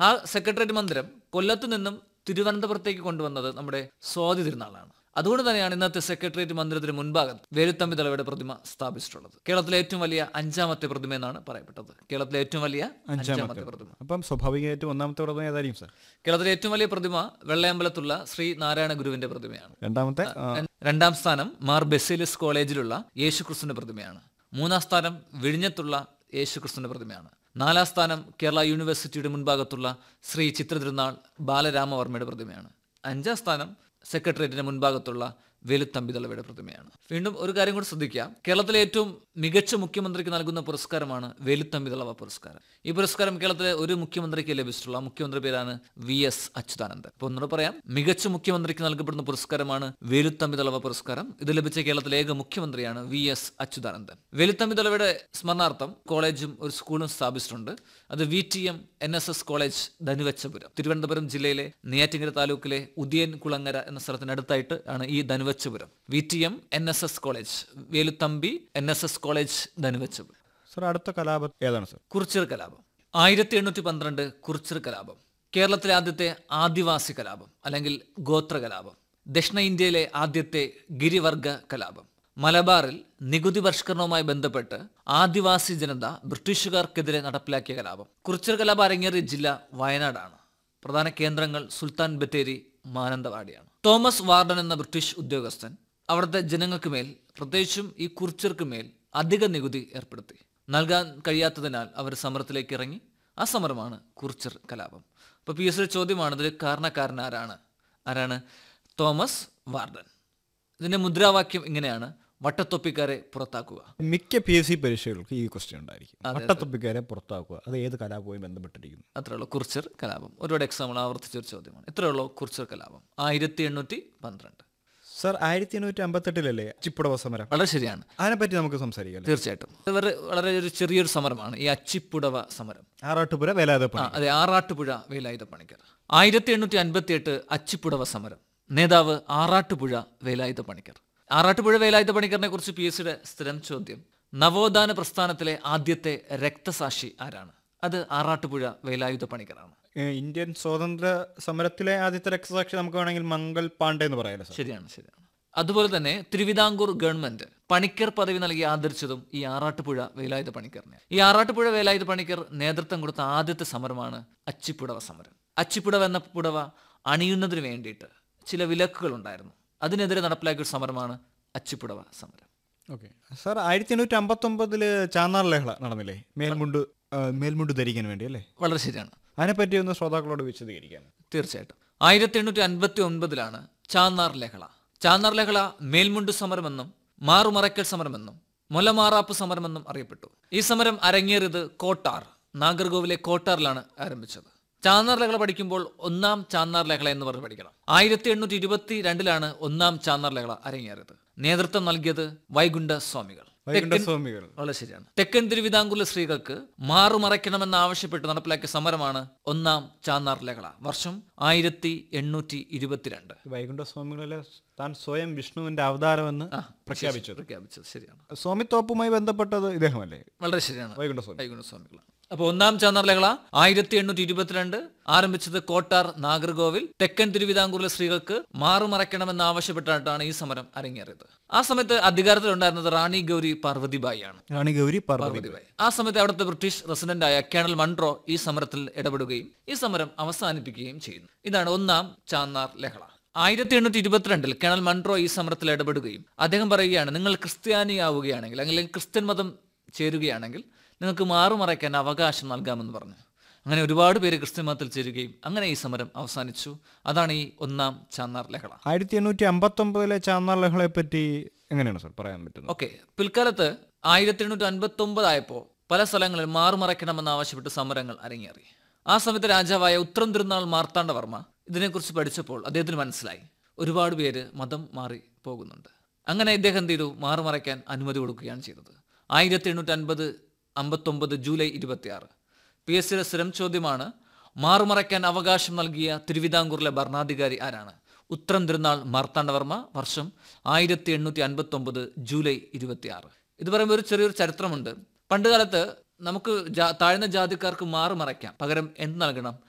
ആ സെക്രട്ടേറിയറ്റ് മന്ദിരം കൊല്ലത്ത് നിന്നും തിരുവനന്തപുരത്തേക്ക് കൊണ്ടുവന്നത് നമ്മുടെ സ്വാതി തിരുനാളാണ് അതുകൊണ്ട് തന്നെയാണ് ഇന്നത്തെ സെക്രട്ടേറിയറ്റ് മന്ദിരത്തിന് മുൻഭാഗത്ത് വേലുത്തമ്പി തലവയുടെ പ്രതിമ സ്ഥാപിച്ചിട്ടുള്ളത് കേരളത്തിലെ ഏറ്റവും വലിയ അഞ്ചാമത്തെ പ്രതിമ എന്നാണ് പറയപ്പെട്ടത് കേരളത്തിലെ ഏറ്റവും വലിയ അഞ്ചാമത്തെ പ്രതിമ അപ്പം സ്വാഭാവികമായിട്ടും ഒന്നാമത്തെ പ്രതിമ ഏതായിരിക്കും സാർ കേരളത്തിലെ ഏറ്റവും വലിയ പ്രതിമ വെള്ളയമ്പലത്തുള്ള ശ്രീ നാരായണ ഗുരുവിന്റെ പ്രതിമയാണ് രണ്ടാമത്തെ ആ, രണ്ടാം സ്ഥാനം മാർ ബെസിലിസ് കോളേജിലുള്ള യേശുക്രിസ്തുവിന്റെ പ്രതിമയാണ് മൂന്നാം സ്ഥാനം വിഴിഞ്ഞത്തുള്ള യേശുക്രിസ്തുവിന്റെ പ്രതിമയാണ് നാലാം സ്ഥാനം കേരള യൂണിവേഴ്സിറ്റിയുടെ മുൻഭാഗത്തുള്ള ശ്രീ ചിത്രതിരുനാൾ ബാലരാമവർമ്മയുടെ പ്രതിമയാണ് അഞ്ചാം സ്ഥാനം സെക്രട്ടേറിയറ്റിന്റെ മുൻഭാഗത്തുള്ള വേലുത്തമ്പി തളവയുടെ പ്രതിമയാണ് വീണ്ടും ഒരു കാര്യം കൂടി ശ്രദ്ധിക്കുക കേരളത്തിലെ ഏറ്റവും മികച്ച മുഖ്യമന്ത്രിക്ക് നൽകുന്ന പുരസ്കാരമാണ് വേലുത്തമ്പി തളവ പുരസ്കാരം ഈ പുരസ്കാരം കേരളത്തിലെ ഒരു മുഖ്യമന്ത്രിക്ക് ലഭിച്ചിട്ടുള്ള ആ മുഖ്യമന്ത്രി പേരാണ് വി എസ് അച്യുതാനന്ദൻ അപ്പൊ ഒന്നുകൂടെ പറയാം മികച്ച മുഖ്യമന്ത്രിക്ക് നൽകപ്പെടുന്ന പുരസ്കാരമാണ് വേലുത്തമ്പി തളവ പുരസ്കാരം ഇത് ലഭിച്ച കേരളത്തിലെ ഏക മുഖ്യമന്ത്രിയാണ് വി എസ് അച്യുതാനന്ദൻ വേലുത്തമ്പി തളവയുടെ സ്മരണാർത്ഥം കോളേജും ഒരു സ്കൂളും സ്ഥാപിച്ചിട്ടുണ്ട് അത് V T M N S S college Dhanuvachapuram Thiruvananthapuram ജില്ലയിലെ നെയ്യാറ്റിങ്കര താലൂക്കിലെ ഉദിയൻ കുളങ്ങര എന്ന സ്ഥലത്തിനടുത്തായിട്ട് ആണ് ഈ Dhanuvachapuram V T M N S S college Veluthampi N S S college Dhanuvachapuram sir അടുത്ത കലാപം ഏതാണ് സാർ കുറിച്യർ കലാപം ആയിരത്തി എണ്ണൂറ്റി പന്ത്രണ്ട് കുറിച്യർ കലാപം കേരളത്തിലെ ആദ്യത്തെ ആദിവാസി കലാപം അല്ലെങ്കിൽ ഗോത്ര കലാപം ദക്ഷിണ ഇന്ത്യയിലെ ആദ്യത്തെ ഗിരിവർഗ കലാപം മലബാറിൽ നികുതി പരിഷ്കരണവുമായി ബന്ധപ്പെട്ട് ആദിവാസി ജനത ബ്രിട്ടീഷുകാർക്കെതിരെ നടപ്പിലാക്കിയ കലാപം കുറിച്യർ കലാപം അരങ്ങേറിയ ജില്ല വയനാടാണ് പ്രധാന കേന്ദ്രങ്ങൾ സുൽത്താൻ ബത്തേരി മാനന്തവാടിയാണ് തോമസ് വാർഡൻ എന്ന ബ്രിട്ടീഷ് ഉദ്യോഗസ്ഥൻ അവിടുത്തെ ജനങ്ങൾക്ക് മേൽ പ്രത്യേകിച്ചും ഈ കുറിച്യർക്ക് മേൽ അധിക നികുതി ഏർപ്പെടുത്തി നൽകാൻ കഴിയാത്തതിനാൽ അവർ സമരത്തിലേക്ക് ഇറങ്ങി ആ സമരമാണ് കുറിച്യർ കലാപം അപ്പോൾ പി എസ് സി ചോദ്യമാണ് ഇതിൽ കാരണക്കാരൻ ആരാണ് ആരാണ് തോമസ് വാർഡൻ ഇതിന്റെ മുദ്രാവാക്യം ഇങ്ങനെയാണ് വട്ടത്തൊപ്പിക്കാരെ പുറത്താക്കുക മിക്ക പി എസ് സി പരീക്ഷകൾക്ക് ഈ ക്വസ്റ്റ്യൻ ഉണ്ടായിരിക്കും വട്ടത്തൊപ്പിക്കാരെ പുറത്താക്കുക അത് ഏത് കലാപവുമായി ബന്ധപ്പെട്ടിരിക്കുന്നു അത്രേ ഉള്ളൂ കുറിച്യർ കലാപം ഒരുപാട് എക്സാമ്പിൾ ആവർത്തിച്ച ഒരു ചോദ്യമാണ് ഇത്രയേ ഉള്ളൂ കുറിച്യർ കലാപം ആയിരത്തി എണ്ണൂറ്റി പന്ത്രണ്ട് സാർ ആയിരത്തി എണ്ണൂറ്റി അമ്പത്തെട്ടിലല്ലേ ചിപ്പുടവ സമരം വളരെ ശരിയാണ് അതിനെപ്പറ്റി നമുക്ക് സംസാരിക്കാം അല്ലേ? തീർച്ചയായിട്ടും ഇത് വളരെ വളരെ ഒരു ചെറിയൊരു സമരമാണ് ഈ അച്ചിപ്പുടവ സമരം ആറാട്ടുപുര വേലാതപ്പണി ആ അതെ ആറാട്ടുപുഴ വേലായുധ പണിക്കർ ആയിരത്തി എണ്ണൂറ്റി അൻപത്തി എട്ട് അച്ചിപ്പുടവ സമരം നേതാവ് ആറാട്ടുപുഴ വേലായുധ പണിക്കർ ആറാട്ടുപുഴ വേലായുധ പണിക്കറിനെ കുറിച്ച് പി എസ് സിയുടെ സ്ഥിരം ചോദ്യം നവോത്ഥാന പ്രസ്ഥാനത്തിലെ ആദ്യത്തെ രക്തസാക്ഷി ആരാണ് അത് ആറാട്ടുപുഴ വേലായുധ പണിക്കറാണ് ഏ, ഇന്ത്യൻ സ്വാതന്ത്ര്യ സമരത്തിലെ ആദ്യത്തെ രക്തസാക്ഷി നമുക്ക് വേണമെങ്കിൽ മംഗൾ പാണ്ഡെ എന്ന് പറയാലോ സാർ ശരിയാണ് ശരിയാണ് അതുപോലെ തന്നെ തിരുവിതാംകൂർ ഗവൺമെന്റ് പണിക്കർ പദവി നൽകി ആദരിച്ചതും ഈ ആറാട്ടുപുഴ വേലായുധ പണിക്കറിനെ ഈ ആറാട്ടുപുഴ വേലായുധ പണിക്കർ നേതൃത്വം കൊടുത്ത ആദ്യത്തെ സമരമാണ് അച്ചിപ്പുടവ സമരം അച്ചിപ്പുടവ എന്ന പുടവ അണിയുന്നതിന് വേണ്ടിയിട്ട് ചില വിലക്കുകൾ ഉണ്ടായിരുന്നു അതിനെതിരെ നടപ്പിലാക്കിയ ഒരു സമരമാണ് അച്ചിപ്പുടവ സമരം ഓക്കെ സാർ ആയിരത്തി എണ്ണൂറ്റി അമ്പത്തൊമ്പതില് ചാന്നാർ ലഹള നടന്നില്ലേ മേൽമുണ്ട് ആ, മേൽമുണ്ട് ധരിക്കാൻ വേണ്ടി അല്ലേ വളരെ ശരിയാണ് അതിനെപ്പറ്റി ഒന്ന് ശ്രോതാക്കളോട് വിശദീകരിക്കാൻ തീർച്ചയായിട്ടും ആയിരത്തി എണ്ണൂറ്റി അൻപത്തി ഒൻപതിലാണ് ചാന്നാർ ലഹള ചാന്നാർ ലഹള മേൽമുണ്ട് സമരമെന്നും മാറുമറയ്ക്കൽ സമരമെന്നും മൊലമാറാപ്പ് സമരമെന്നും അറിയപ്പെട്ടു ഈ സമരം അരങ്ങേറിയത് കോട്ടാർ നാഗർകോവിലെ കോട്ടാറിലാണ് ആരംഭിച്ചത് ചാന്നാർ ലഹള പഠിക്കുമ്പോൾ ഒന്നാം ചാന്നാർ ലഹള എന്ന് പറഞ്ഞ് പഠിക്കണം ആയിരത്തി എണ്ണൂറ്റി ഇരുപത്തി രണ്ടിലാണ് ഒന്നാം ചാന്നാർ ലഹള അരങ്ങേറിയത് നേതൃത്വം നൽകിയത് വൈകുണ്ഠ സ്വാമികൾ വൈകുണ്ഠസ്വാമികൾ വളരെ ശരിയാണ് തെക്കൻ തിരുവിതാംകൂറിലെ സ്ത്രീകൾക്ക് മാറുമറയ്ക്കണമെന്ന് ആവശ്യപ്പെട്ട് നടപ്പിലാക്കിയ സമരമാണ് ഒന്നാം ചാന്നാർ ലഹള വർഷം ആയിരത്തി എണ്ണൂറ്റി ഇരുപത്തിരണ്ട് വൈകുണ്ഠസ്വാമികളെ താൻ സ്വയം വിഷ്ണുവിന്റെ അവതാരമെന്ന് പ്രഖ്യാപിച്ചത് പ്രഖ്യാപിച്ചത് ശരിയാണ് സ്വാമിത്തോപ്പുമായി ബന്ധപ്പെട്ടത് ഇദ്ദേഹമല്ലേ വളരെ ശരിയാണ് വൈകുണ്ഠസ്വാമി വൈകുണ്ഠസ്വാമികളാണ് അപ്പോൾ ഒന്നാം ചാന്നാർ ലഹള ആയിരത്തി എണ്ണൂറ്റി ഇരുപത്തിരണ്ട് ആരംഭിച്ചത് കോട്ടാർ നാഗർകോവിൽ തെക്കൻ തിരുവിതാംകൂറിലെ സ്ത്രീകൾക്ക് മാറുമറയ്ക്കണമെന്ന് ആവശ്യപ്പെട്ടിട്ടാണ് ഈ സമരം അരങ്ങേറിയത് ആ സമയത്ത് അധികാരത്തിലുണ്ടായിരുന്നത് റാണി ഗൗരി പാർവതിബായി ആണ് റാണി ഗൗരി പാർവതി പാർവതിബായി ആ സമയത്ത് അവിടുത്തെ ബ്രിട്ടീഷ് റെസിഡന്റായ കേണൽ മൺട്രോ ഈ സമരത്തിൽ ഇടപെടുകയും ഈ സമരം അവസാനിപ്പിക്കുകയും ചെയ്യുന്നു ഇതാണ് ഒന്നാം ചാന്നാർ ലഹള ആയിരത്തി എണ്ണൂറ്റി ഇരുപത്തിരണ്ടിൽ കേണൽ മൺട്രോ ഈ സമരത്തിൽ ഇടപെടുകയും അദ്ദേഹം പറയുകയാണ് നിങ്ങൾ ക്രിസ്ത്യാനിയാവുകയാണെങ്കിൽ അല്ലെങ്കിൽ ക്രിസ്ത്യൻ മതം ചേരുകയാണെങ്കിൽ നിങ്ങൾക്ക് മാറുമറയ്ക്കാൻ അവകാശം നൽകാമെന്ന് പറഞ്ഞു അങ്ങനെ ഒരുപാട് പേര് ക്രിസ്ത്യൻ മതത്തിൽ ചേരുകയും അങ്ങനെ ഈ സമരം അവസാനിച്ചു അതാണ് ഈ ഒന്നാം ചാന്നാർ ലഹള ആയിരത്തി എണ്ണൂറ്റി അമ്പത്തൊമ്പതിലെ ചാന്നാർ ലഹളയെ പറ്റി എങ്ങനെയാണ് സാർ പറയാൻ പറ്റുന്നത് ഓക്കെ പിൽക്കാലത്ത് ആയിരത്തി എണ്ണൂറ്റി അൻപത്തി ഒമ്പതായപ്പോൾ പല സ്ഥലങ്ങളിൽ മാറുമറയ്ക്കണമെന്ന് ആവശ്യപ്പെട്ട് സമരങ്ങൾ അരങ്ങേറി ആ സമയത്ത് രാജാവായ ഉത്രം തിരുനാൾ മാർത്താണ്ഡവർമ്മ ഇതിനെക്കുറിച്ച് പഠിച്ചപ്പോൾ അദ്ദേഹത്തിന് മനസ്സിലായി ഒരുപാട് പേര് മതം മാറി പോകുന്നുണ്ട് അങ്ങനെ ഇദ്ദേഹം എന്ത് ചെയ്തു മാറുമറയ്ക്കാൻ അനുമതി കൊടുക്കുകയാണ് ചെയ്തത് ആയിരത്തി എണ്ണൂറ്റി അൻപത് അമ്പത്തൊമ്പത് ജൂലൈ ഇരുപത്തിയാറ് പി എസ് സിയുടെ സ്ഥിരം ചോദ്യമാണ് മാറുമറയ്ക്കാൻ അവകാശം നൽകിയ തിരുവിതാംകൂറിലെ ഭരണാധികാരി ആരാണ് ഉത്തരം തിരുനാൾ മാർത്താണ്ഡവർമ്മ വർഷം ആയിരത്തി എണ്ണൂറ്റി അൻപത്തി ഒമ്പത് ജൂലൈ ഇരുപത്തിയാറ് ഇത് പറയുമ്പോൾ ഒരു ചെറിയൊരു ചരിത്രമുണ്ട് പണ്ട് കാലത്ത് നമുക്ക് ജാ- താഴ്ന്ന ജാതിക്കാർക്ക് മാറുമറയ്ക്കാം പകരം എന്ത് നൽകണം